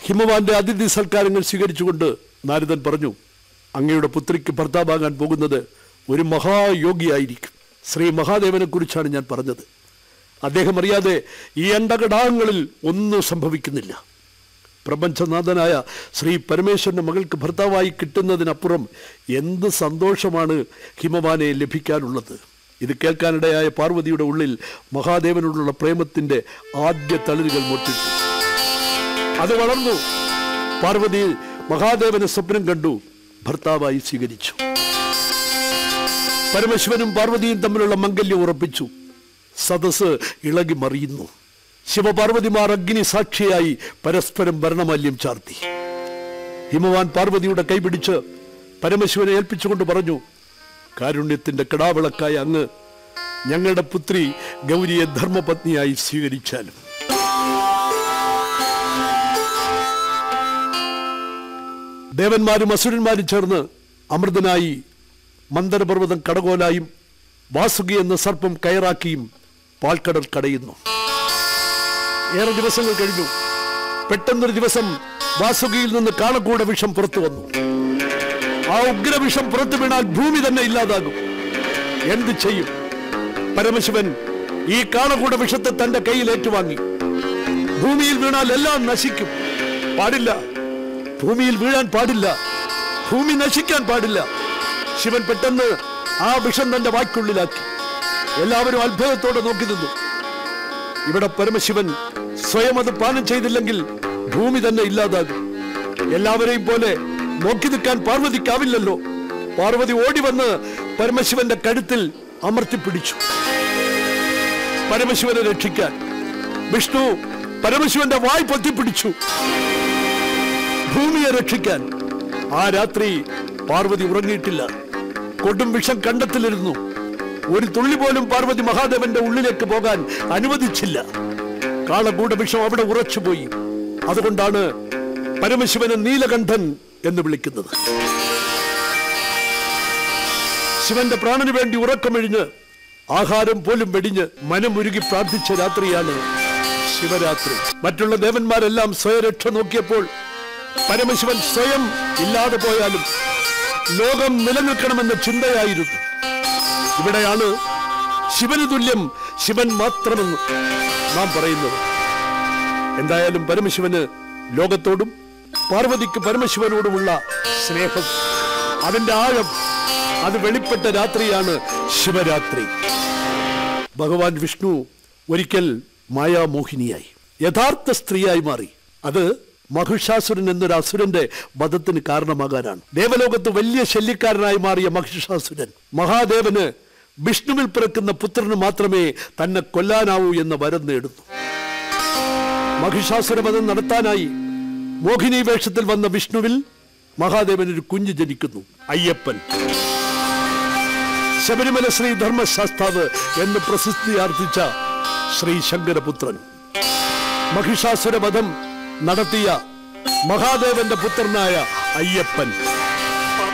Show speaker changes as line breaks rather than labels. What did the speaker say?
ഹിമവാന്റെ അതിഥി സൽക്കാരങ്ങൾ സ്വീകരിച്ചുകൊണ്ട് നാരദൻ പറഞ്ഞു അങ്ങയുടെ പുത്രിക്ക് ഭർത്താവാകാൻ പോകുന്നത് ഒരു മഹായോഗിയായിരിക്കും ശ്രീ മഹാദേവനെ കുറിച്ചാണ് ഞാൻ പറഞ്ഞത് അദ്ദേഹം അറിയാതെ ഈ അണ്ടകടാഹങ്ങളിൽ ഒന്നും സംഭവിക്കുന്നില്ല പ്രപഞ്ചനാഥനായ ശ്രീ പരമേശ്വരന്റെ മകൾക്ക് ഭർത്താവായി കിട്ടുന്നതിനപ്പുറം എന്ത് സന്തോഷമാണ് ഹിമവാനെ ലഭിക്കാനുള്ളത് ഇത് കേൾക്കാനിടയായ പാർവതിയുടെ ഉള്ളിൽ മഹാദേവനോടുള്ള പ്രേമത്തിന്റെ ആദ്യ തളിരുകൾ മുട്ടിട്ടു അത് വളർന്നു പാർവതി മഹാദേവനെ സ്വപ്നം കണ്ടു ഭർത്താവായി സ്വീകരിച്ചു പരമശിവനും പാർവതിയും തമ്മിലുള്ള മംഗല്യം ഉറപ്പിച്ചു സദസ് ഇളകി മറിയുന്നു ശിവപാർവതിമാർ അഗ്നി സാക്ഷിയായി പരസ്പരം ഭരണമാല്യം ചാർത്തി ഹിമവാൻ പാർവതിയുടെ കൈപിടിച്ച് പരമശിവനെ ഏൽപ്പിച്ചുകൊണ്ട് പറഞ്ഞു കാരുണ്യത്തിന്റെ കിടാവിളക്കായ അങ്ങ് ഞങ്ങളുടെ പുത്രി ഗൗരിയെ ധർമ്മപത്നിയായി സ്വീകരിച്ചാലും ദേവന്മാരും അസുരന്മാരും ചേർന്ന് അമൃതനായി മന്ദരപർവ്വതം കടകോലായും വാസുകി എന്ന സർപ്പം കയറാക്കിയും പാൽക്കടൽ കടയുന്നു ഏറെ ദിവസങ്ങൾ കഴിഞ്ഞു പെട്ടെന്നൊരു ദിവസം വാസുകിയിൽ നിന്ന് കാണക്കൂട വിഷം പുറത്തു വന്നു ആ ഉഗ്രവിഷം പുറത്തു വീണാൽ ഭൂമി തന്നെ ഇല്ലാതാകും എന്ത് ചെയ്യും പരമശിവൻ ഈ കാണകൂട വിഷത്തെ തന്റെ കയ്യിൽ ഏറ്റുവാങ്ങി ഭൂമിയിൽ വീണാൽ എല്ലാം നശിക്കും പാടില്ല ഭൂമിയിൽ വീഴാൻ പാടില്ല ഭൂമി നശിക്കാൻ പാടില്ല ശിവൻ പെട്ടെന്ന് ആ വിഷം തന്റെ വായ്ക്കുള്ളിലാക്കി എല്ലാവരും അത്ഭുതത്തോടെ നോക്കി നിന്നു ഇവിടെ പരമശിവൻ സ്വയം അത് പാനം ചെയ്തില്ലെങ്കിൽ ഭൂമി തന്നെ ഇല്ലാതാകും എല്ലാവരെയും പോലെ നോക്കി നിൽക്കാൻ പാർവതിക്കാവില്ലല്ലോ പാർവതി ഓടി വന്ന് പരമശിവന്റെ കഴുത്തിൽ അമർത്തിപ്പിടിച്ചു പരമശിവനെ രക്ഷിക്കാൻ വിഷ്ണു പരമശിവന്റെ വായ് പൊത്തിപ്പിടിച്ചു ഭൂമിയെ രക്ഷിക്കാൻ ആ രാത്രി പാർവതി ഉറങ്ങിയിട്ടില്ല കൊടും വിഷം കണ്ടത്തിലിരുന്നു ഒരു തുള്ളി പോലും പാർവതി മഹാദേവന്റെ ഉള്ളിലേക്ക് പോകാൻ അനുവദിച്ചില്ല കാളകൂട വിഷം അവിടെ ഉറച്ചുപോയി അതുകൊണ്ടാണ് പരമശിവനെ നീലകണ്ഠൻ എന്ന് വിളിക്കുന്നത് ശിവന്റെ പ്രാണന് വേണ്ടി ഉറക്കമെഴിഞ്ഞ് ആഹാരം പോലും വെടിഞ്ഞ് മനമുരുകി പ്രാർത്ഥിച്ച രാത്രിയാണ് ശിവരാത്രി മറ്റുള്ള ദേവന്മാരെല്ലാം സ്വയരക്ഷ നോക്കിയപ്പോൾ പരമശിവൻ സ്വയം ഇല്ലാതെ പോയാലും ലോകം നിലനിൽക്കണമെന്ന ചിന്തയായിരുന്നു ഇവിടെയാണ് ശിവന് തുല്യം ശിവൻ മാത്രമെന്ന് നാം പറയുന്നത് എന്തായാലും പരമശിവന് ലോകത്തോടും പാർവതിക്ക് പരമശിവനോടുമുള്ള സ്നേഹം അതിന്റെ ആഴം അത് വെളിപ്പെട്ട രാത്രിയാണ് ശിവരാത്രി ഭഗവാൻ വിഷ്ണു ഒരിക്കൽ മായാമോഹിനിയായി യഥാർത്ഥ സ്ത്രീയായി മാറി അത് മഹിഷാസുരൻ എന്നൊരു അസുരന്റെ വധത്തിന് കാരണമാകാനാണ് ദേവലോകത്ത് വലിയ ശല്യക്കാരനായി മാറിയ മഹിഷാസുരൻ മഹാദേവന് വിഷ്ണുവിൽ പിറക്കുന്ന പുത്രന് മാത്രമേ തന്നെ കൊല്ലാനാവൂ എന്ന വരം നേടുന്നു മഹിഷാസുരവധം നടത്താനായി മോഹിനി വേഷത്തിൽ വന്ന വിഷ്ണുവിൽ മഹാദേവൻ ഒരു കുഞ്ഞ് ജനിക്കുന്നു അയ്യപ്പൻ ശബരിമല ശ്രീ ധർമ്മശാസ്താവ് എന്ന് പ്രസിദ്ധി ആർജിച്ച ശ്രീ ശങ്കരപുത്രൻ മഹിഷാസുരവധം നടത്തിയ മഹാദേവന്റെ പുത്രനായ അയ്യപ്പൻ